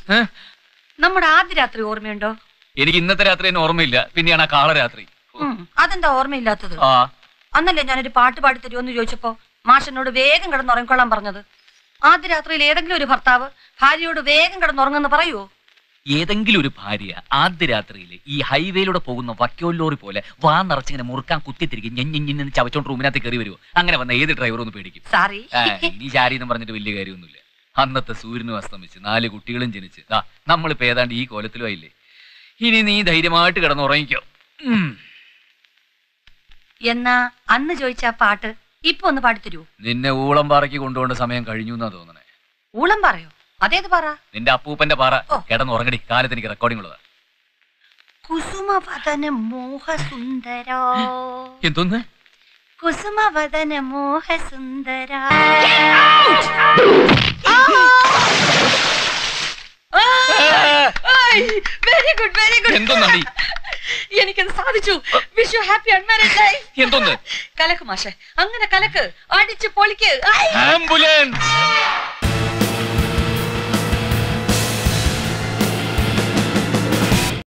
ഏ? നമ്മുടെ ആദ്യ രാത്രി ഓർമ്മയുണ്ടോ എനിക്ക് ഇന്നത്തെ രാത്രി തന്നെ ഓർമ്മയില്ല പിന്നെയാണ് ആ കാളരാത്രി ഉം, അതെന്താ ഓർമ്മയില്ലാത്തത് ആ അന്നല്ലേ ഞാനൊരു പാട്ട് പാടി തരുമെന്ന് ചോദിച്ചപ്പോ മാഷനോട് വേഗം കിടന്നുറങ്ങിക്കൊള്ളാൻ പറഞ്ഞത് ആദ്യ രാത്രിയിൽ ഏതെങ്കിലും ഒരു ഭർത്താവ് ഭാര്യയോട് വേഗം കിടന്നുറങ്ങുമെന്ന് പറയുവോ ഏതെങ്കിലും ഒരു ഭാര്യ ആദ്യ രാത്രിയിൽ ഈ ഹൈവേയിലൂടെ പോകുന്ന വക്കോൽ ലോറി പോലെ വാ നിറച്ചിങ്ങനെ മുറുക്കാൻ കുത്തിത്തിരിക്കും ഞെഞ്ഞിഞ്ഞെന്ന് ചവച്ചോണ്ട് റൂമിനകത്ത് കയറി വരുമോ അങ്ങനെ വന്ന ഏത് ഡ്രൈവർ ഒന്ന് പേടിക്കും സാറി ആ, ഇനി ചാരി എന്ന് പറഞ്ഞിട്ട് വലിയ കാര്യമൊന്നുമില്ല അന്നത്തെ സൂര്യനും അസ്തമിച്ച് നാല് കുട്ടികളും ജനിച്ച് ദാ നമ്മളിപ്പോ ഏതാണ്ട് ഈ കോലത്തിലും ആയില്ലേ ഇനി നീ ധൈര്യമായിട്ട് കിടന്നുറങ്ങിക്കോ ഉം. എന്നാ അന്ന് ചോദിച്ച ആ പാട്ട് ഇപ്പൊ ഒന്ന് പാടിത്തരുവോ നിന്നെ ഊളംപാറയ്ക്ക് കൊണ്ടുപോകേണ്ട സമയം കഴിഞ്ഞു എന്നാ തോന്നണേ ഊളം പറയോ അതേത് പറ നിന്റെ അപ്പൂപ്പന്റെ പാറ ഓ. കിടന്നുറങ്ങടി കാലത്ത് എനിക്ക് റെക്കോർഡിംഗ് ഉള്ളതാ കുസുമവദന മോഹസുന്ദര എന്തോന്ന് കുസുമവദന മോഹസുന്ദര വെരി ഗുഡ് വെരി ഗുഡ് എന്തോന്നടി എനിക്കത് സാധിച്ചു wish you happy unmarried life എന്തോന്ന് കലക്ക് മാഷെ അങ്ങനെ കലക്ക് അടിച്ച് പൊളിക്ക് ഐ! ആംബുലൻസ്